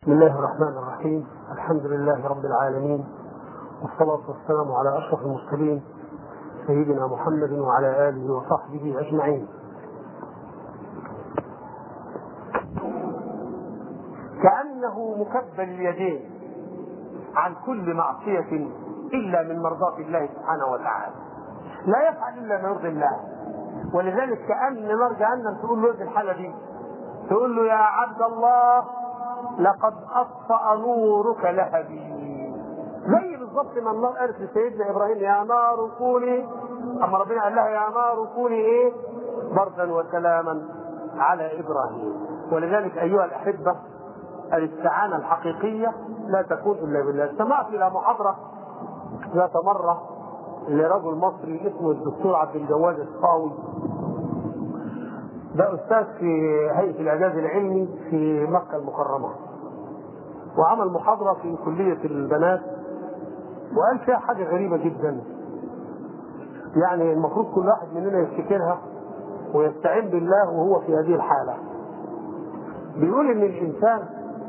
بسم الله الرحمن الرحيم الحمد لله رب العالمين والصلاة والسلام على أشرف المرسلين سيدنا محمد وعلى آله وصحبه أجمعين كأنه مكبل اليدين عن كل معصية إلا من مرضاة الله سبحانه وتعالى لا يفعل إلا ما يرضي الله ولذلك كأن نار جهنم تقول له في الحالة دي تقول له يا عبد الله لقد أطفأ نورك لهبي زي بالظبط ما النار قالت لسيدنا ابراهيم يا نار كوني اما ربنا قال لها يا نار كوني ايه؟ بردا وسلاما على ابراهيم ولذلك ايها الاحبه الاستعانه الحقيقيه لا تكون الا بالله سمعت الى محاضره ذات مره لرجل مصري اسمه الدكتور عبد الجواد الصاوي ده استاذ في هيئه الاعجاز العلمي في مكه المكرمه وعمل محاضره في كليه البنات وقال فيها حاجه غريبه جدا يعني المفروض كل واحد مننا يفتكرها ويستعين بالله وهو في هذه الحاله بيقول ان الانسان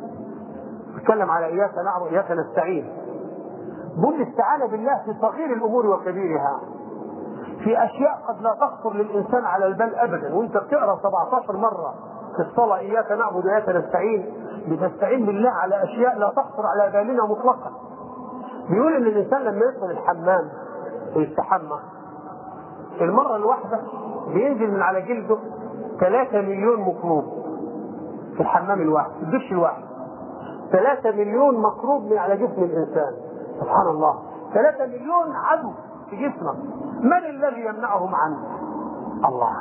بيتكلم على اياك نعبد واياك نستعين بيقول الاستعانه بالله في صغير الامور وكبيرها في اشياء قد لا تخطر للانسان على البال ابدا وانت بتقرا 17 مره في الصلاه اياك نعبد واياك نستعين بتستعين بالله على اشياء لا تخطر على بالنا مطلقا بيقول ان الانسان لما يدخل الحمام ويستحمى المره الواحده بينزل من على جلده 3 مليون ميكروب في الحمام الواحد في الدش الواحد 3 مليون ميكروب من على جسم الانسان سبحان الله 3 مليون عدو في جسمك من الذي يمنعهم عنك الله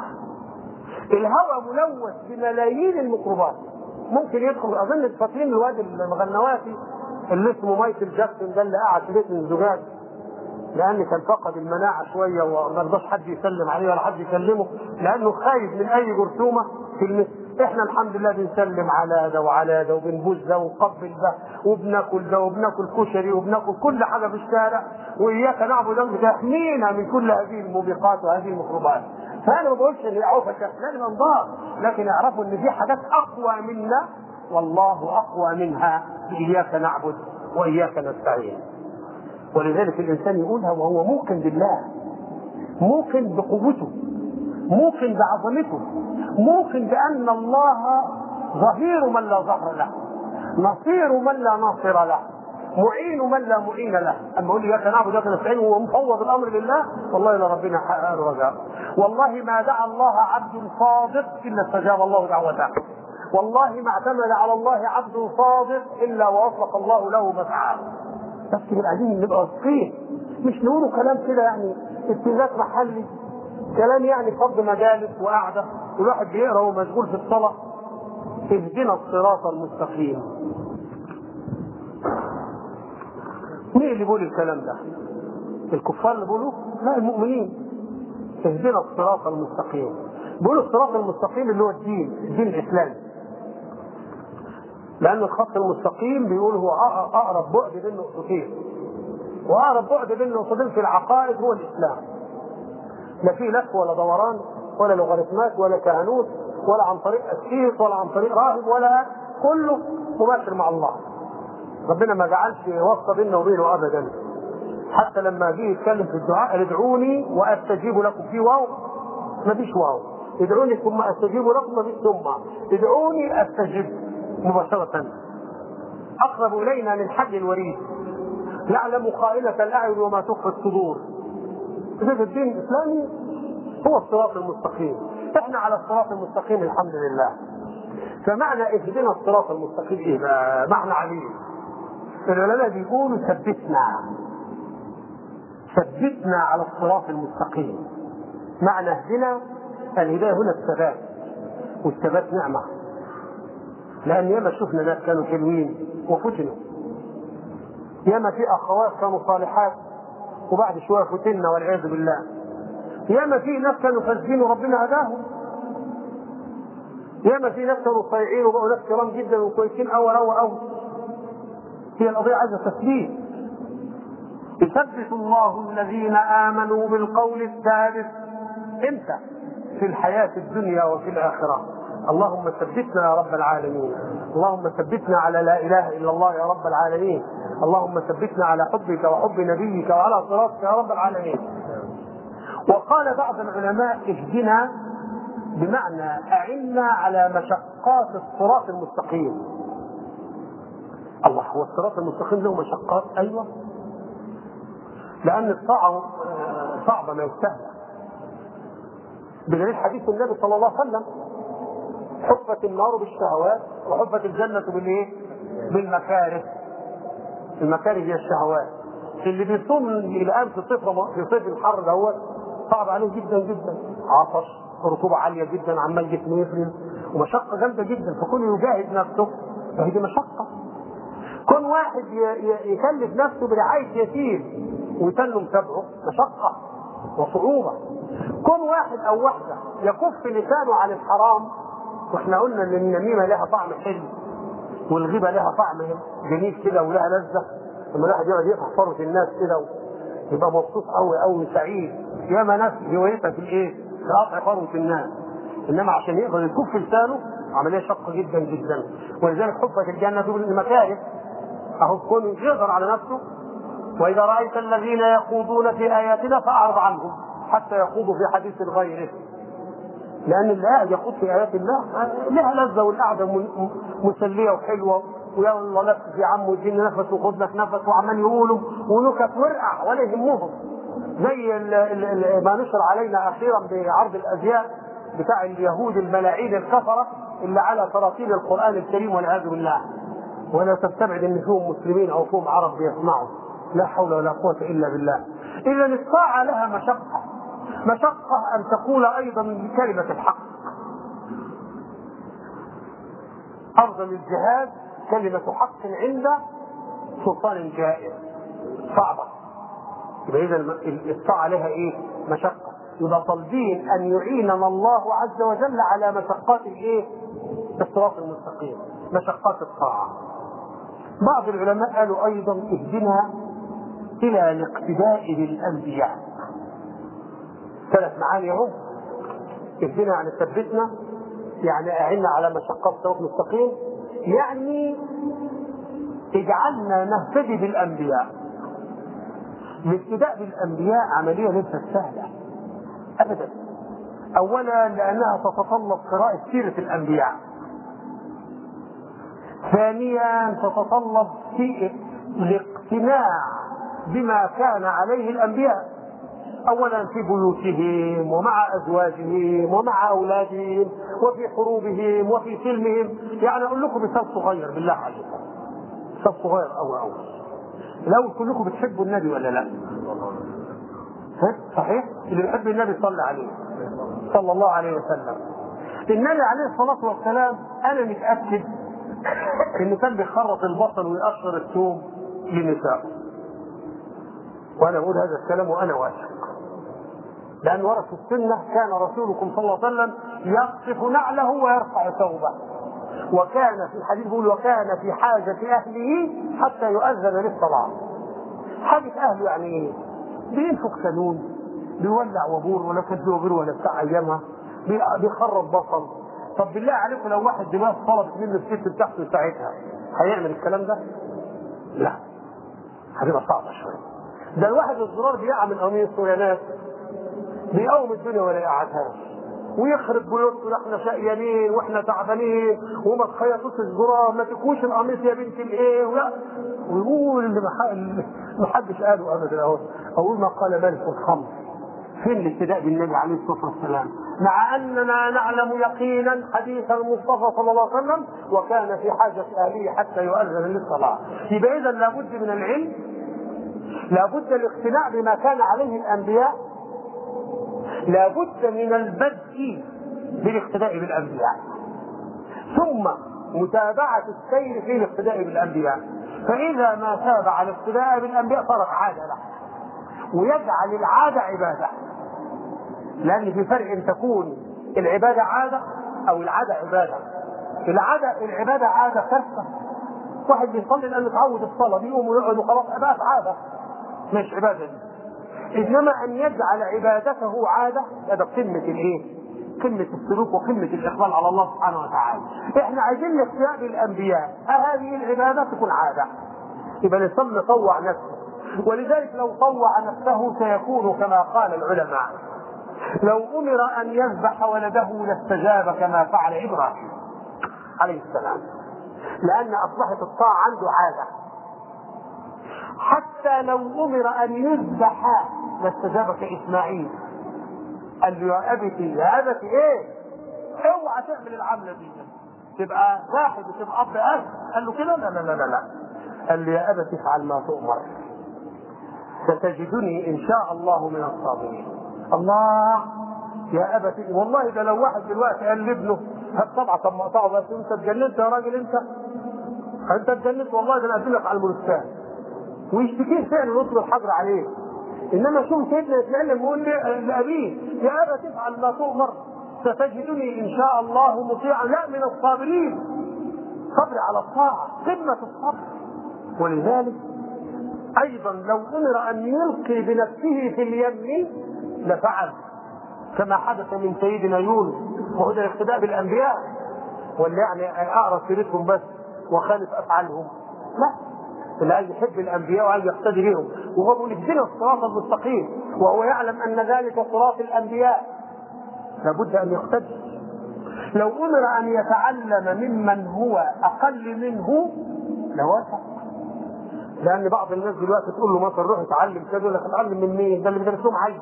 الهواء ملوث بملايين الميكروبات ممكن يدخل اظن فاكرين الواد المغنواتي اللي اسمه مايكل جاكسون ده اللي قعد في بيت من الزجاج لان كان فقد المناعه شويه وما رضاش حد يسلم عليه ولا حد يكلمه لانه خايف من اي جرثومه في المثل احنا الحمد لله بنسلم على ده وعلى ده وبنبوس ده ونقبل ده وبناكل ده وبناكل كشري وبناكل كل حاجه في الشارع واياك نعبد ده تحمينا من كل هذه الموبقات وهذه الميكروبات فانا ما بقولش ان عوفه لازم انضار لكن اعرفوا ان في حاجات اقوى منا والله اقوى منها اياك نعبد واياك نستعين ولذلك الانسان يقولها وهو موقن بالله موقن بقوته موقن بعظمته موقن بان الله ظهير من لا ظهر له نصير من لا ناصر له معين من لا معين له اما يقول لي اياك نعبد واياك نستعين وهو مفوض الامر لله والله لا ربنا حقق الرجاء والله ما دعا الله عبد صادق الا استجاب الله دعوته والله ما اعتمد على الله عبد صادق الا واطلق الله له مسعاه بس نبقى عايزين نبقى واثقين مش نقولوا كلام كده يعني ابتزاز محلي كلام يعني فض مجالس وقعده والواحد بيقرا وهو مشغول في الصلاه اهدنا الصراط المستقيم مين اللي بيقول الكلام ده؟ الكفار اللي بيقولوه؟ لا المؤمنين اهدنا الصراط المستقيم بيقولوا الصراط المستقيم اللي هو الدين الدين الاسلامي لان الخط المستقيم بيقول هو اقرب بعد بين نقطتين واقرب بعد بين نقطتين في العقائد هو الاسلام لا في لف ولا دوران ولا لوغاريتمات ولا كهنوت ولا عن طريق الشيخ ولا عن طريق راهب ولا كله مباشر مع الله ربنا ما جعلش واسطه بيننا وبينه ابدا حتى لما جه يتكلم في الدعاء قال ادعوني واستجيب لكم في واو ما فيش واو ادعوني ثم استجيب لكم ما فيش ثم ادعوني استجب مباشرة أقرب إلينا من حبل الوريد يعلم خائنة الأعين وما تخفي الصدور إذا الدين الإسلامي هو الصراط المستقيم إحنا على الصراط المستقيم الحمد لله فمعنى اهدنا الصراط المستقيم إيه بقى؟ معنى عميق العلماء بيقولوا ثبتنا ثبتنا على الصراط المستقيم معنى اهدنا الهداية هنا الثبات والثبات نعمة لان ياما شفنا ناس كانوا حلوين وفتنوا ياما في اخوات كانوا صالحات وبعد شويه فتنا والعياذ بالله ياما في ناس كانوا فاسدين وربنا هداهم ياما في ناس كانوا صايعين وبقوا ناس كرام جدا وكويسين اول اول اول هي القضيه عايزه تثبيت يثبت الله الذين امنوا بالقول الثابت امتى؟ في الحياه الدنيا وفي الاخره اللهم ثبتنا يا رب العالمين اللهم ثبتنا على لا اله الا الله يا رب العالمين اللهم ثبتنا على حبك وحب نبيك وعلى صراطك يا رب العالمين وقال بعض العلماء اهدنا بمعنى اعنا على مشقات الصراط المستقيم الله هو الصراط المستقيم له مشقات ايوه لان الطاعه صعبه ما يستاهل بدليل حديث النبي صلى الله عليه وسلم حفت النار بالشهوات وحفت الجنه بالايه؟ بالمكاره المكاره هي الشهوات اللي بيصوم الان في صيف في صيف الحر دوت صعب عليه جدا جدا عطش رطوبه عاليه جدا عمال جسمه يفرز ومشقه جامده جدا فكون يجاهد نفسه فهي دي مشقه كون واحد يكلف نفسه برعايه يتيم ويسلم تبعه مشقه وصعوبه كون واحد او واحده يكف لسانه عن الحرام واحنا قلنا ان النميمه لها طعم حلو والغيبه لها طعم جميل كده ولها لذه لما الواحد يقعد يقطع ثروه الناس كده يبقى مبسوط قوي قوي سعيد ياما ناس هوايتها في الايه؟ في قطع ثروه الناس انما عشان يقدر يكف لسانه عمليه شاقه جدا جدا ولذلك حفت الجنه بالمكاره اهو كون يقدر على نفسه واذا رايت الذين يخوضون في اياتنا فاعرض عنهم حتى يخوضوا في حديث غيره لان اللي قاعد يخوض في ايات الله لها لذه والقعده مسليه وحلوه ويلا نفس يا عم واديني نفس وخد لك نفس وعمال يقولوا ونكت ورقع ولا يهمهم زي ال ال ما نشر علينا اخيرا بعرض الازياء بتاع اليهود الملاعين الكفره اللي على تراطيل القران الكريم والعياذ بالله ولا تستبعد ان فيهم مسلمين او فيهم عرب بيسمعوا لا حول ولا قوه الا بالله اذا الطاعه لها مشقه مشقه ان تقول ايضا كلمه الحق افضل الجهاد كلمه حق عند سلطان جائر صعبه يبقى اذا الطاعه لها ايه مشقه يبقى طالبين ان يعيننا الله عز وجل على مشقات الايه الصراط المستقيم مشقات الطاعه بعض العلماء قالوا ايضا اهدنا الى الاقتداء بالانبياء ثلاث معاني اهو اهدنا يعني ثبتنا يعني اعنا على مشقات الصراط المستقيم يعني اجعلنا نهتدي بالانبياء الاقتداء بالانبياء عمليه ليست سهله ابدا اولا لانها تتطلب قراءه سيره الانبياء ثانيا تتطلب في الاقتناع بما كان عليه الانبياء اولا في بيوتهم ومع ازواجهم ومع اولادهم وفي حروبهم وفي سلمهم يعني اقول لكم مثال صغير بالله عليكم مثال صغير قوي قوي لو كلكم بتحبوا النبي ولا لا؟ ها؟ صحيح؟ اللي بيحب النبي صلى عليه صلى الله عليه وسلم النبي عليه الصلاة والسلام أنا متأكد إنه كان بيخرط البصل ويقشر الثوم لنسائه وأنا بقول هذا الكلام وأنا واثق لأن ورث السنة كان رسولكم صلى الله عليه وسلم يقصف نعله ويرفع ثوبه وكان في الحديث يقول وكان في حاجة أهله حتى يؤذن للصلاة حاجة أهله يعني إيه؟ بينفخ سنون بيولع وبور ولا كان وبور ولا بتاع أيامها بيخرب بصل طب بالله عليكم لو واحد دماغ طلبت منه الست بتاعته ساعتها هيعمل الكلام ده؟ لا هتبقى صعبة شوية ده الواحد الزرار بيقع من قميصه يا ناس بيقوم الدنيا ولا يقعدهاش ويخرب بيوتنا احنا شقيانين واحنا تعبانين وما تخيطوش الزرار ما تكوش القميص يا بنت الايه ولا ويقول اللي ما حدش قاله ابدا اهو اقول ما قال ملك الخمر فين الاقتداء بالنبي عليه الصلاه والسلام مع اننا نعلم يقينا حديث المصطفى صلى الله عليه وسلم وكان في حاجه اهله حتى يؤذن للصلاه يبقى اذا لابد من العلم لابد الاقتناع بما كان عليه الانبياء لابد من البدء بالاقتداء بالانبياء ثم متابعه السير في الاقتداء بالانبياء فاذا ما تابع الاقتداء بالانبياء صارت عاده له ويجعل العاده عباده لان في فرق ان تكون العباده عاده او العاده عباده العاده العباده عاده كارثه واحد بيصلي لانه اتعود الصلاه بيقوم ويقعد وخلاص بقت عاده مش عباده دي انما ان يجعل عبادته عاده هذا قمه الايه؟ قمه السلوك وقمه الاقبال على الله سبحانه وتعالى. احنا عايزين الاقتداء بالانبياء، هذه العباده تكون عاده. يبقى الانسان يطوع نفسه. ولذلك لو طوع نفسه سيكون كما قال العلماء. لو امر ان يذبح ولده لاستجاب كما فعل ابراهيم عليه السلام. لان اصبحت الطاعه عنده عاده. حتى لو امر ان يذبح لاستجاب كاسماعيل قال له يا ابتي يا ابتي ايه اوعى تعمل العمله دي تبقى واحد وتبقى اب أهل. قال له كده لا لا لا لا لا قال له يا ابت افعل ما تؤمر ستجدني ان شاء الله من الصابرين الله يا ابت والله ده لو واحد دلوقتي قال لابنه هات طبعا طب مقطعه بس انت اتجننت يا راجل انت انت اتجننت والله ده انا ادلك على الملوستان ويشتكيه فعلا ويطلب الحجر عليه انما شوف سيدنا يتكلم ويقول لابيه يا ابا تفعل ما تؤمر ستجدني ان شاء الله مطيعا لا من الصابرين صبر على الطاعه قمه الصبر ولذلك ايضا لو امر ان يلقي بنفسه في اليم لفعل كما حدث من سيدنا يونس وهو ده الاقتداء بالانبياء ولا يعني اقرا سيرتهم بس وخالف افعالهم لا اللي عايز يحب الانبياء وعايز يقتدي بهم وهو بيقول اهدنا الصراط المستقيم وهو يعلم ان ذلك صراط الانبياء لابد ان يقتدي لو امر ان يتعلم ممن هو اقل منه لوافق لان بعض الناس دلوقتي تقول له مثلا روح اتعلم كذا يقول لك اتعلم من مين؟ ده اللي بيدرس لهم عيل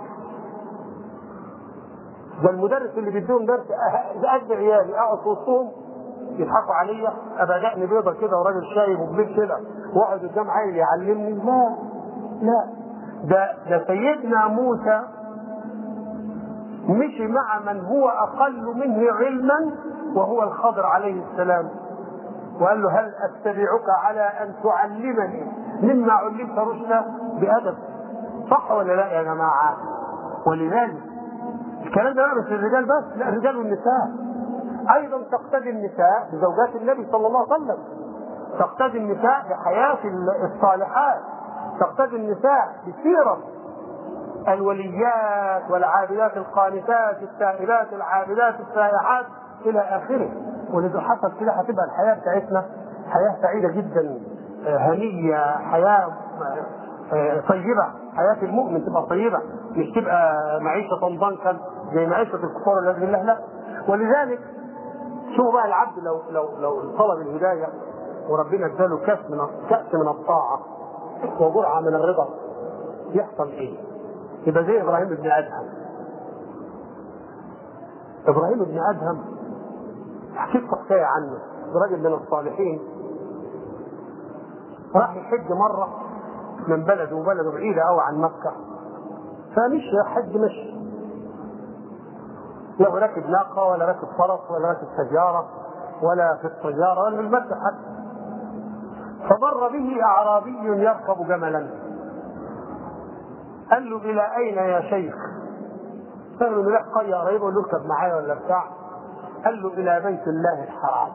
ده المدرس اللي بيديهم درس قد عيالي اقعد في وسطهم يضحكوا عليا ابقى دقني بيضه كده وراجل شايب وكبير كده واقعد قدام عيل يعلمني لا لا ده ده سيدنا موسى مشي مع من هو اقل منه علما وهو الخضر عليه السلام وقال له هل اتبعك على ان تعلمني مما علمت رشدا بادب صح ولا لا يا جماعه ولذلك الكلام ده مش للرجال بس لا الرجال والنساء ايضا تقتدي النساء بزوجات النبي صلى الله عليه وسلم تقتدي النساء بحياه الصالحات تقتدي النساء بسيره الوليات والعابدات القانتات التائبات العابدات السائحات الى اخره ولذا حصل كده هتبقى الحياه بتاعتنا حياه سعيده جدا هنيه حياه طيبه حياه المؤمن تبقى طيبه مش تبقى معيشه ضنكا زي معيشه الكفار والعياذ بالله لا ولذلك شوفوا بقى العبد لو لو لو طلب الهدايه وربنا اداله كاس من كاس من الطاعه وجرعه من الرضا يحصل ايه؟ يبقى زي ابراهيم بن ادهم ابراهيم بن ادهم حكيت حكايه عنه رجل من الصالحين راح يحج مره من بلده وبلده بعيده قوي عن مكه فمشي حج مشي لا راكب ناقه ولا راكب فرس ولا راكب سياره ولا في الطياره ولا في المسجد حتى فمر به اعرابي يركب جملا قال له الى اين يا شيخ؟ قال له لا قريه قريبه قال له اركب معايا ولا بتاع قال له الى بيت الله الحرام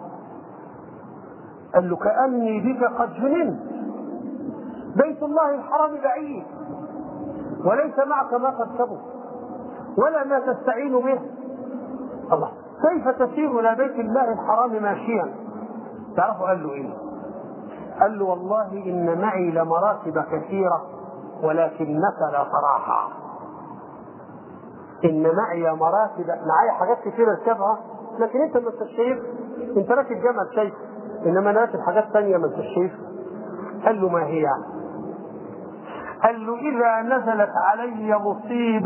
قال له كاني بك قد جننت بيت الله الحرام بعيد وليس معك ما تركبه ولا ما تستعين به الله كيف تسير الى بيت الله الحرام ماشيا تعرفوا قال له ايه قال له والله ان معي لمراكب كثيره ولكنك لا تراها ان معي مراكب معايا حاجات كثيره اركبها لكن انت ما انتش شايف انت راكب جمل شايف انما انا راكب حاجات ثانيه ما انتش شايف قال له ما هي قال له اذا نزلت علي مصيبه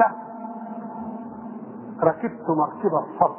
ركبت مركب الصبر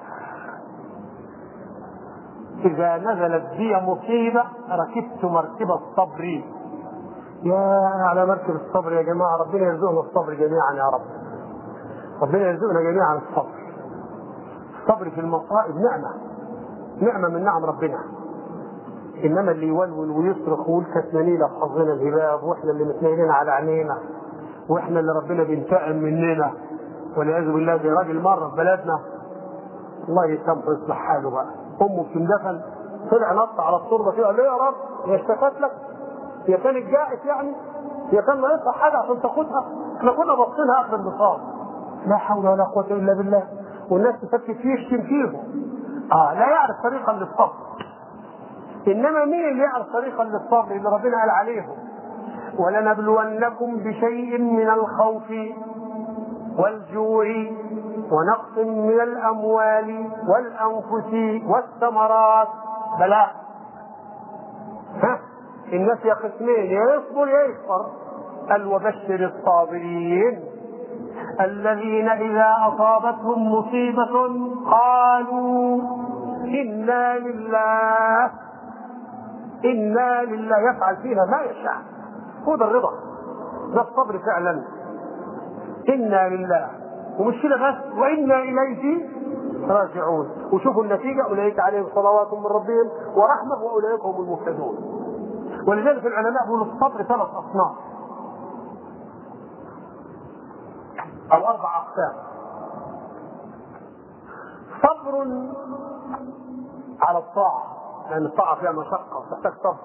إذا نزلت بي مصيبة ركبت مركب الصبر يا على مركب الصبر يا جماعة ربنا يرزقنا الصبر جميعا يا رب ربنا يرزقنا جميعا الصبر الصبر في المصائب نعمة نعمة من نعم ربنا إنما اللي يولول ويصرخ ويقول كتمانينا بحظنا الهباب وإحنا اللي متنيلين على عينينا وإحنا اللي ربنا بينتقم مننا والعياذ بالله زي راجل مرة في بلدنا الله يسامحه ويصلح حاله بقى امه بتندفن طلع نط على التربه كده ليه يا رب هي اشتكت لك هي كانت جاءت يعني هي كان ناقصها حاجه عشان تاخدها احنا كنا باصينها اخر النصاب لا حول ولا قوه الا بالله والناس تفكر فيه يشتم فيهم اه لا يعرف طريقا للصبر انما مين اللي يعرف طريقا للصبر اللي ربنا قال عليهم ولنبلونكم بشيء من الخوف والجوع ونقص من الاموال والانفس والثمرات بلاء ها الناس يا قسمين يا يصبر يا يكفر قال وبشر الصابرين الذين إذا أصابتهم مصيبة قالوا إنا لله إنا لله يفعل فينا ما يشاء هو ده الرضا ده الصبر فعلا إنا لله ومش كده بس وإنا إليه راجعون وشوفوا النتيجة أولئك عليهم صلوات من ربهم ورحمة وأولئك هم المهتدون ولذلك العلماء يقولوا الصبر ثلاث أصناف أو أربع أقسام صبر على الطاعة لأن الطاعة فيها مشقة وتحتاج صبر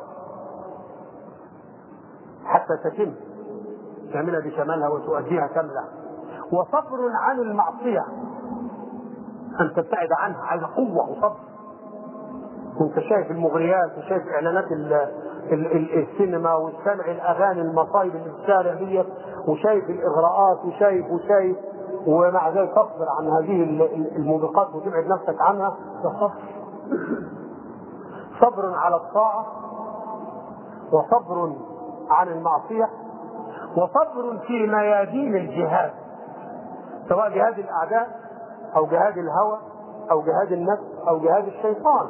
حتى تتم تعملها بكمالها وتؤديها كاملة وصبر عن المعصية أن تبتعد عنها عايزة قوة وصبر وانت شايف المغريات وشايف اعلانات ال ال ال السينما وسمع الاغاني المصايب اللي في الشارع ديت وشايف الاغراءات وشايف وشايف ومع ذلك تصبر عن هذه الموبقات وتبعد نفسك عنها ده صبر صبر على الطاعه وصبر عن المعصيه وصبر في ميادين الجهاد سواء جهاد الاعداء او جهاد الهوى او جهاد النفس او جهاد الشيطان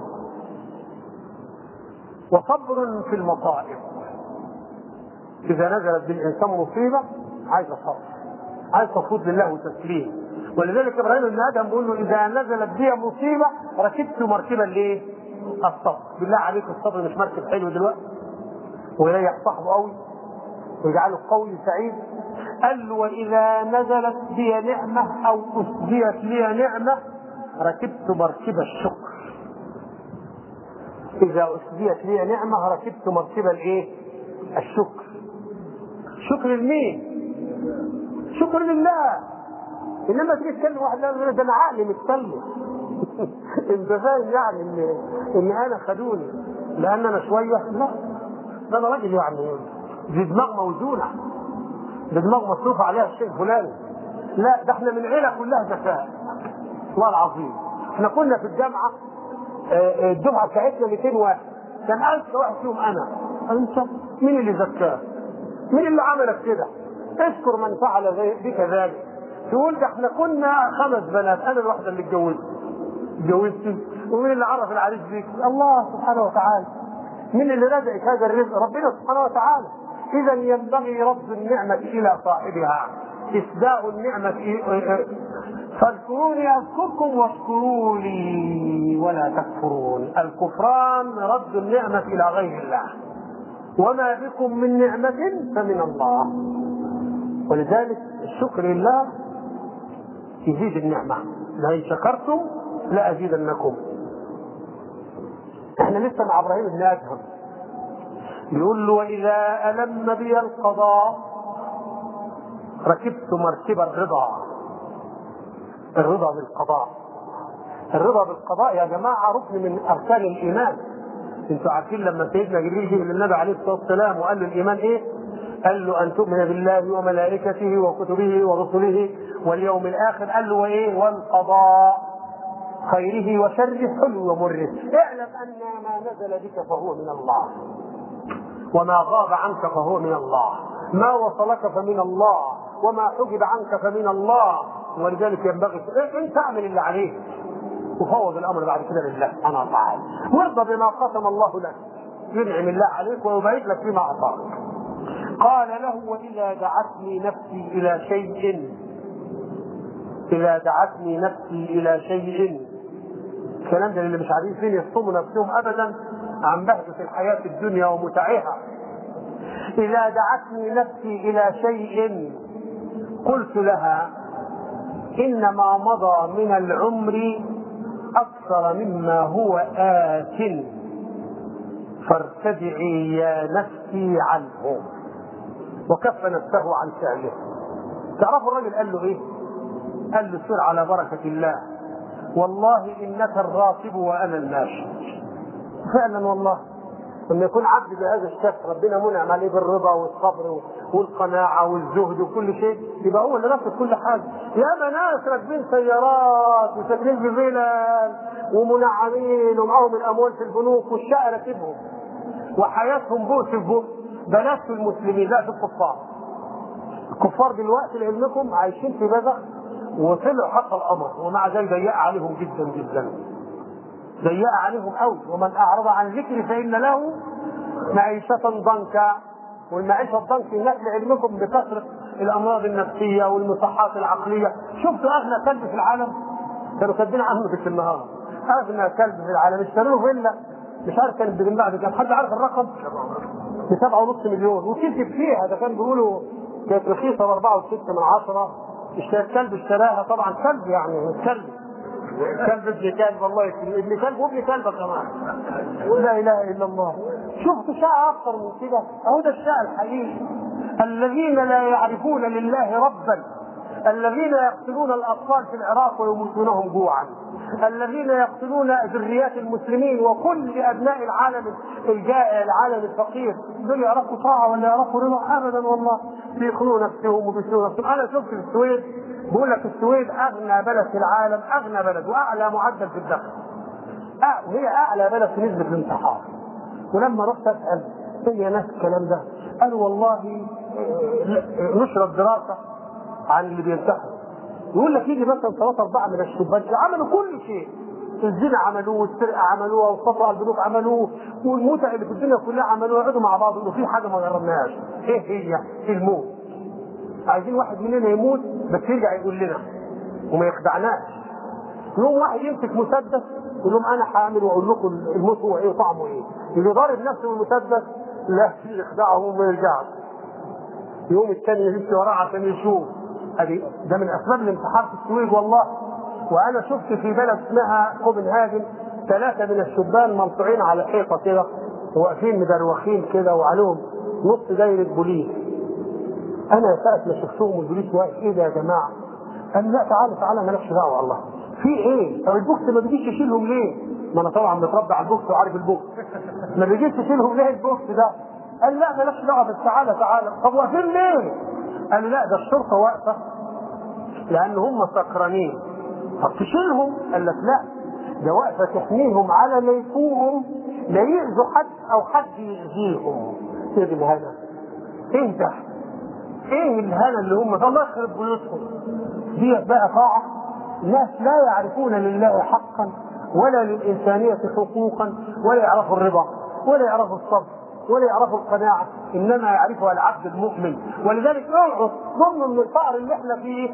وصبر في المصائب اذا نزلت بالانسان مصيبه عايز صبر عايز تفوض لله وتسليم ولذلك ابراهيم بن ادم بيقول له اذا نزلت بي مصيبه ركبت مركبا ليه؟ الصبر بالله عليك الصبر مش مركب حلو دلوقتي ويريح صاحبه قوي ويجعله قوي سعيد قال له واذا نزلت بي نعمه او اسديت لي نعمه ركبت مركب الشكر إذا أسديت لي نعمة ركبت مركبة الإيه؟ الشكر. شكر لمين؟ شكر لله. إنما تيجي تكلم واحد لا ده أنا عقلي متكلم. أنت فاهم يعني إن إن أنا خدوني لأن أنا شوية؟ لا. ده أنا راجل يعني دي دماغ موزونة. دي دماغ مصروف عليها الشيء الفلاني. لا ده احنا من عيلة كلها ذكاء. والله العظيم. احنا كنا في الجامعة الدفعه بتاعتنا 200 واحد كان 1000 واحد فيهم انا انت مين اللي زكاه؟ مين اللي عملك كده؟ اذكر من فعل بك ذلك تقول ده احنا كنا خمس بنات انا الواحده اللي اتجوزت اتجوزت ومين اللي عرف العريس بيك؟ الله سبحانه وتعالى مين اللي رزقك هذا الرزق؟ ربنا سبحانه وتعالى اذا ينبغي رد النعمه الى صاحبها اسداء النعمه فاذكروني اذكركم واشكروا لي ولا تكفرون الكفران رد النعمة إلى غير الله وما بكم من نعمة فمن الله ولذلك الشكر لله يزيد النعمة لئن شكرتم لأزيدنكم احنا لسه مع ابراهيم بن ادهم يقول له واذا الم بي القضاء ركبت مركب الرضا الرضا بالقضاء الرضا بالقضاء يا جماعه ركن من اركان الايمان انتوا عارفين لما سيدنا جبريل جه للنبي عليه الصلاه والسلام وقال له الايمان ايه؟ قال له ان تؤمن بالله وملائكته وكتبه ورسله واليوم الاخر قال له وايه؟ والقضاء خيره وشره حلو ومره اعلم ان ما نزل بك فهو من الله وما غاب عنك فهو من الله ما وصلك فمن الله وما حجب عنك فمن الله ولذلك ينبغي انت اعمل اللي عليك وفوض الامر بعد كده لله سبحانه وتعالى وارضى بما قسم الله لك ينعم الله عليك ويبارك لك فيما اعطاك قال له واذا دعتني نفسي الى شيء اذا دعتني نفسي الى شيء الكلام ده اللي مش عارفين يصوموا نفسهم ابدا عن بهجة الحياة الدنيا ومتعها إذا دعتني نفسي إلى شيء قلت لها إنما مضى من العمر أكثر مما هو آت فارتدعي يا نفسي عنه وكف نفسه عن فعله تعرفوا الراجل قال له ايه قال له سر على بركه الله والله انك الراكب وانا الماشي فعلا والله لما يكون عبد بهذا الشكل ربنا منعم عليه بالرضا والصبر والقناعه والزهد وكل شيء يبقى هو اللي نفذ كل حاجه ياما ناس راكبين سيارات وساكنين في فيلل ومنعمين ومعاهم الاموال في البنوك والشقه راكبهم وحياتهم بؤس في بؤس بلاش في المسلمين لا في الكفار الكفار دلوقتي لعلمكم عايشين في بذخ وطلعوا حق القمر ومع ذلك ضيق عليهم جدا جدا ضيق عليهم قوي ومن اعرض عن ذكري فان له معيشة ضنكا والمعيشة الضنك هناك لعلمكم بكثرة الامراض النفسية والمصحات العقلية شفتوا اغنى كلب في العالم كانوا كاتبين عنه في النهار اغنى كلب في العالم اشتروا فيلا مش عارف كانت بتنباع بكام حد عارف الرقم؟ ب 7.5 مليون وكتب فيها ده كان بيقولوا كانت رخيصه ب 4.6 من عشرة اشترى كلب اشتراها طبعا كلب يعني كلب كلب ابن كلب الله يكرم ابن كلب وابن كلبه كمان لا اله الا الله شفت شاء اكثر من كده اهو ده الشاء الحقيقي الذين لا يعرفون لله ربا الذين يقتلون الاطفال في العراق ويموتونهم جوعا الذين يقتلون ذريات المسلمين وكل ابناء العالم الجائع العالم الفقير دول يعرفوا طاعه ولا يعرفوا رضا ابدا والله بيخلوا نفسهم وبيشلوا نفسهم انا شفت في السويد بقول لك السويد اغنى بلد في العالم اغنى بلد واعلى معدل في الدخل أه وهي اعلى بلد في نسبه الانتحار ولما رحت اسال هي ناس الكلام ده قالوا والله نشرت دراسه عن اللي بينتحروا يقول لك يجي مثلا ثلاثة أربعة من الشبان عملوا كل شيء الزنا عملوه والسرقة عملوها والسطو على البنوك عملوه والمتع اللي في الدنيا كلها عملوها يقعدوا مع بعض يقولوا في حاجة ما جربناهاش ايه هي؟ الموت عايزين واحد مننا يموت بس يرجع يقول لنا وما يخدعناش يوم واحد يمسك مسدس يقول لهم انا هعمل واقول لكم الموت هو ايه وطعمه ايه اللي ضارب نفسه بالمسدس لا يخدعه وما يرجعش يوم الثاني يمشي وراه عشان يشوف ادي ده من اسباب الانتحار في السويد والله وانا شفت في بلد اسمها كوبنهاجن ثلاثه من الشبان منصوعين على حيطه كده واقفين مدروخين كده وعليهم نص دايره بوليس انا ساعه ما شفتهم البوليس واقف ايه ده يا جماعه؟ قال لا تعالى تعالى مالكش دعوه والله في ايه؟ طب البوكس ما بيجيش يشيلهم ليه؟ ما انا طبعا متربى على البوكس وعارف البوكس ما بيجيش يشيلهم ليه البوكس ده؟ قال لا مالكش دعوه بس تعالى تعالى طب واقفين ليه؟ قال لا ده الشرطه واقفه لان هم سكرانين طب تشيلهم قال لك لا ده واقفه تحميهم على ما يفوهم لا يأذوا حد او حد يأذيهم ايه الهنا ايه ده ايه الهنا اللي هم الله يخرب بيوتهم دي بقى طاعه ناس لا يعرفون لله حقا ولا للإنسانية حقوقا ولا يعرفوا الرضا ولا يعرفوا الصبر ولا يعرفوا القناعة إنما يعرفها العبد المؤمن ولذلك اوعوا ضمن من الفقر اللي احنا فيه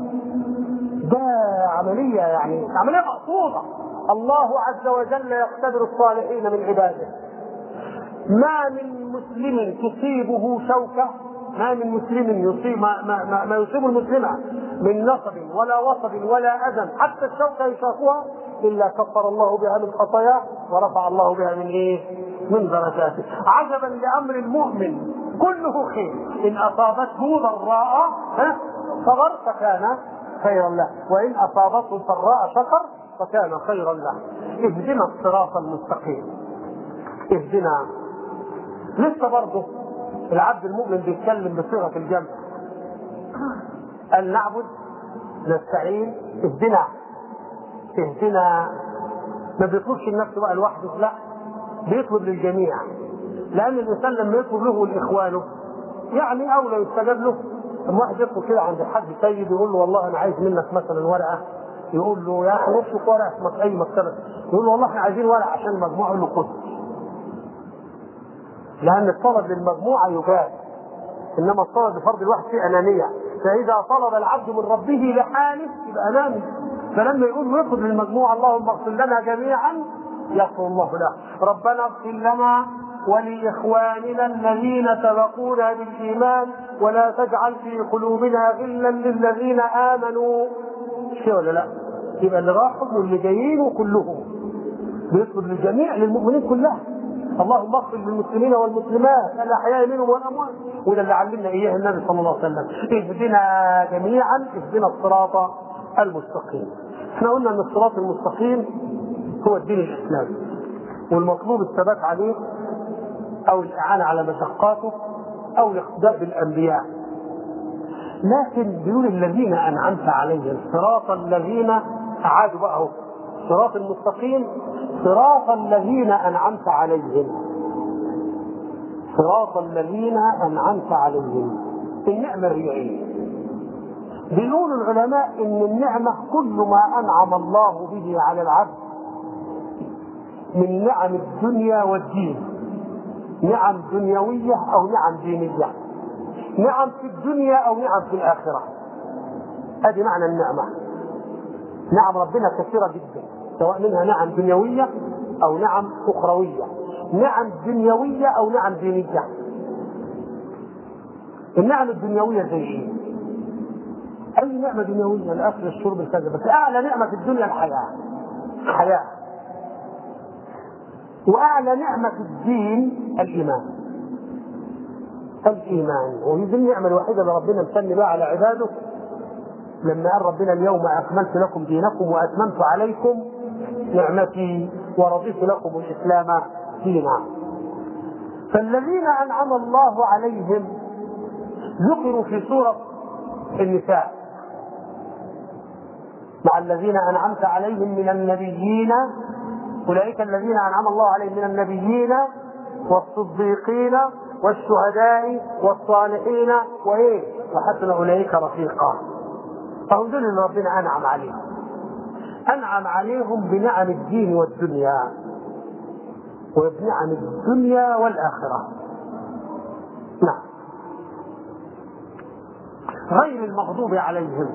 ده عملية يعني عملية مقصودة الله عز وجل يقتدر الصالحين من عباده ما من مسلم تصيبه شوكة ما من مسلم يصيب ما, ما, ما, ما يصيب المسلم من نصب ولا وصب ولا اذى حتى الشوكه يشاقها الا كفر الله بها من خطاياه ورفع الله بها من ايه؟ من درجاته عجبا لامر المؤمن كله خير ان اصابته ضراء صبر فكان خيرا له وان اصابته سراء شكر فكان خيرا له اهدنا الصراط المستقيم اهدنا لسه برضه العبد المؤمن بيتكلم بصيغه الجمع قال نعبد نستعين اهدنا اهدنا ما بيطلبش النفس بقى لوحده لا بيطلب للجميع لان الانسان لما يطلب له لاخوانه يعني اولى يستجاب له لما واحد يدخل كده عند حد سيد يقول له والله انا عايز منك مثلا ورقه يقول له يا اخي نفسك ورقه في اي مكتبه يقول له والله احنا عايزين ورقه عشان المجموعه يقول له خد لأن الطلب للمجموعة يجاب إنما الطلب لفرد الواحد فيه أنانية فإذا طلب العبد من ربه لحاله يبقى أناني فلما يقول له يطلب للمجموعة اللهم اغفر لنا جميعا يغفر الله له ربنا اغفر لنا ولإخواننا الذين سبقونا بالإيمان ولا تجعل في قلوبنا غلا للذين آمنوا شيء ولا لا؟ يبقى اللي راحوا واللي جايين كلهم بيطلب للجميع للمؤمنين كلها اللهم اغفر للمسلمين والمسلمات الاحياء منهم والاموات وده اللي علمنا اياه النبي صلى الله عليه وسلم اهدنا جميعا اهدنا الصراط المستقيم احنا قلنا ان الصراط المستقيم هو الدين الاسلامي والمطلوب الثبات عليه او الاعانه على مشقاته او الاقتداء بالانبياء لكن بيقول الذين انعمت عليهم صراط الذين اعادوا بقى اهو صراط المستقيم صراط الذين انعمت عليهم صراط الذين انعمت عليهم النعمه هي ايه؟ بيقول العلماء ان النعمه كل ما انعم الله به على العبد من نعم الدنيا والدين نعم دنيويه او نعم دينيه نعم في الدنيا او نعم في الاخره ادي معنى النعمه نعم ربنا كثيره جدا سواء منها نعم دنيويه او نعم اخرويه نعم دنيويه او نعم دينيه النعم الدنيويه زي ايه؟ اي نعمه دنيويه الاكل الشرب الكذا بس اعلى نعمه في الدنيا الحياه حياه واعلى نعمه في الدين الايمان الايمان وهي دي النعمه الوحيده اللي ربنا امتن بها على عباده لما قال ربنا اليوم اكملت لكم دينكم واتممت عليكم نعمتي ورضيت لكم الاسلام دينا فالذين انعم الله عليهم ذكروا في سوره النساء مع الذين انعمت عليهم من النبيين اولئك الذين انعم الله عليهم من النبيين والصديقين والشهداء والصالحين وايه وحسن اولئك رفيقا فهم دول اللي ربنا انعم عليهم انعم عليهم بنعم الدين والدنيا وبنعم الدنيا والاخره نعم غير المغضوب عليهم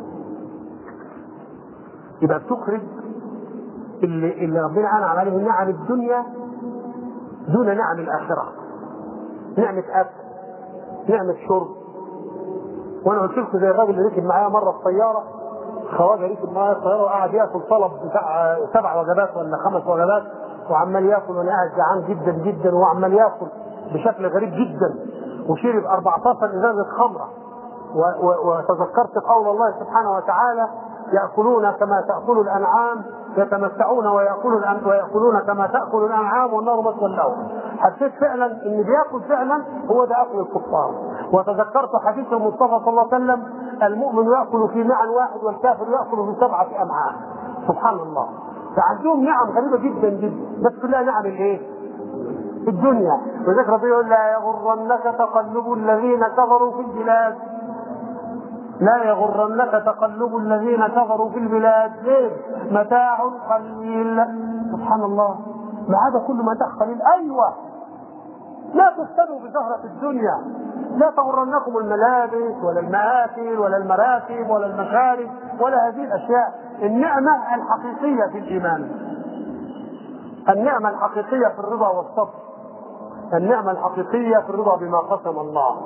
يبقى بتخرج اللي, اللي ربنا انعم عليهم نعم الدنيا دون نعم الاخره نعمه اكل نعمه شرب وانا قلت لكم زي الراجل اللي ركب معايا مره الطياره خواجه ركب معايا الطياره وقعد ياكل طلب بتاع سبع وجبات ولا خمس وجبات وعمال ياكل وانا قاعد جعان جدا جدا وعمال ياكل بشكل غريب جدا وشرب 14 ازازه خمره وتذكرت قول الله سبحانه وتعالى ياكلون كما تاكل الانعام يتمتعون ويأكلون ويأكلون كما تأكل الأنعام والنار مثوى لهم. حسيت فعلا إن بياكل فعلا هو ده أكل الكفار. وتذكرت حديث المصطفى صلى الله عليه وسلم المؤمن يأكل في معا واحد والكافر يأكل في سبعة أمعاء. سبحان الله. فعندهم نعم غريبة جدا جدا بس كلها نعم الإيه؟ الدنيا وذكر ربنا يقول لا يغرنك تقلب الذين كفروا في البلاد لا يغرنك تقلب الذين كفروا في البلاد ليه؟ متاع قليل سبحان الله ما هذا كل متاع قليل ايوه لا تفتنوا بزهرة الدنيا لا تغرنكم الملابس ولا المآكل ولا المراكب ولا المشارب ولا هذه الأشياء النعمة الحقيقية في الإيمان النعمة الحقيقية في الرضا والصبر النعمة الحقيقية في الرضا بما قسم الله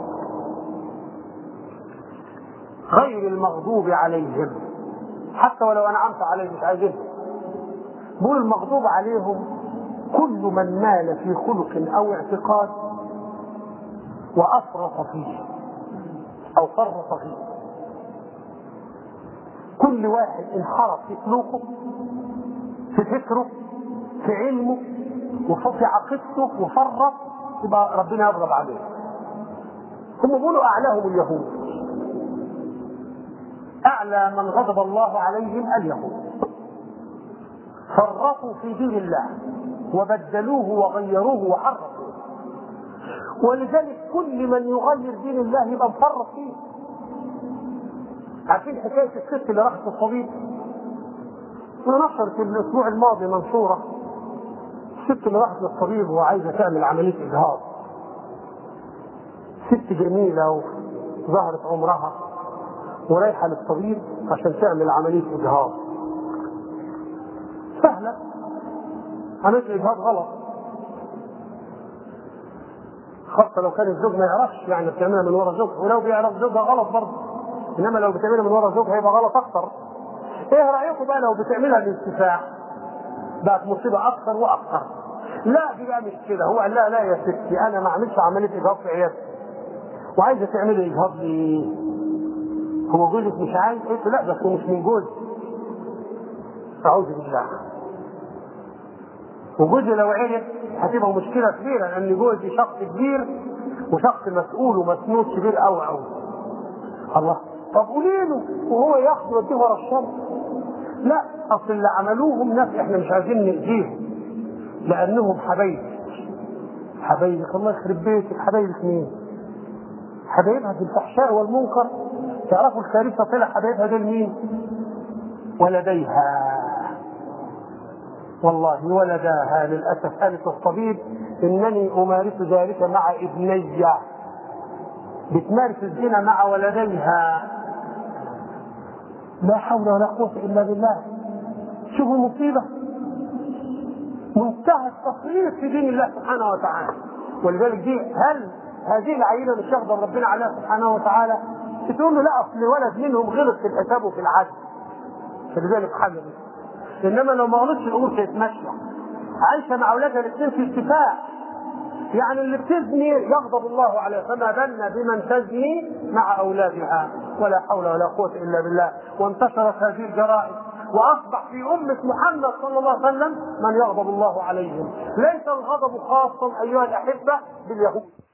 غير المغضوب عليهم حتى ولو انعمت عليهم مش عايزين بقول المغضوب عليهم كل من مال في خلق او اعتقاد وافرط فيه او فرط فيه كل واحد انحرف في سلوكه في فكره في علمه وفي عقيدته وفرط يبقى ربنا يغضب عليه هم بيقولوا اعلاهم اليهود اعلى من غضب الله عليهم اليهود فرطوا في دين الله وبدلوه وغيروه وحرفوه ولذلك كل من يغير دين الله يبقى مفرط فيه عارفين حكايه الست اللي راحت الطبيب ونشرت الاسبوع الماضي منشوره الست اللي راحت للطبيب وعايزه تعمل عمليه اجهاض ست جميله وظهرت عمرها ورايحه للطبيب عشان تعمل عمليه اجهاض سهله عمليه اجهاض غلط خاصه لو كان الزوج ما يعرفش يعني بتعملها من ورا زوجها ولو بيعرف زوجها غلط برضه انما لو بتعملها من ورا زوجها هيبقى غلط اكثر ايه رايكم بقى لو بتعملها بانتفاع بقت مصيبه اكثر واكثر لا دي بقى مش كده هو قال لا لا يا ستي انا ما اعملش عمليه اجهاض في عيادتي وعايزه تعملي اجهاض لي هو جوزك مش عايز قلت لا بس هو مش من جوزي اعوذ بالله وجوزي لو عرف هتبقى مشكله كبيره لان جوزي شخص كبير وشخص مسؤول ومسنود كبير قوي قوي الله طب قولي له وهو ياخد يوديه ورا الشر لا اصل اللي عملوهم ناس احنا مش عايزين نأذيهم لانهم حبايبي حبايبك الله يخرب بيتك حبايبك مين؟ حبايبها في الفحشاء والمنكر تعرفوا الكارثه طلع حبايبها دول مين؟ ولديها والله ولداها للاسف قالت الطبيب انني امارس ذلك مع ابني بتمارس الزنا مع ولديها لا حول ولا قوه الا بالله شوفوا المصيبه منتهى التفريط في دين الله سبحانه وتعالى ولذلك دي هل هذه العينه مش يغضب ربنا عليها سبحانه وتعالى تقول له لا اصل ولد منهم غلط في الحساب وفي العدل فلذلك حمل انما لو ما غلطش الامور كانت ماشيه عايشه مع اولادها الاثنين في اتفاق يعني اللي بتزني يغضب الله عليه فما بالنا بمن تزني مع اولادها ولا حول ولا قوه الا بالله وانتشرت هذه الجرائم واصبح في امه محمد صلى الله عليه وسلم من يغضب الله عليهم ليس الغضب خاصا ايها الاحبه باليهود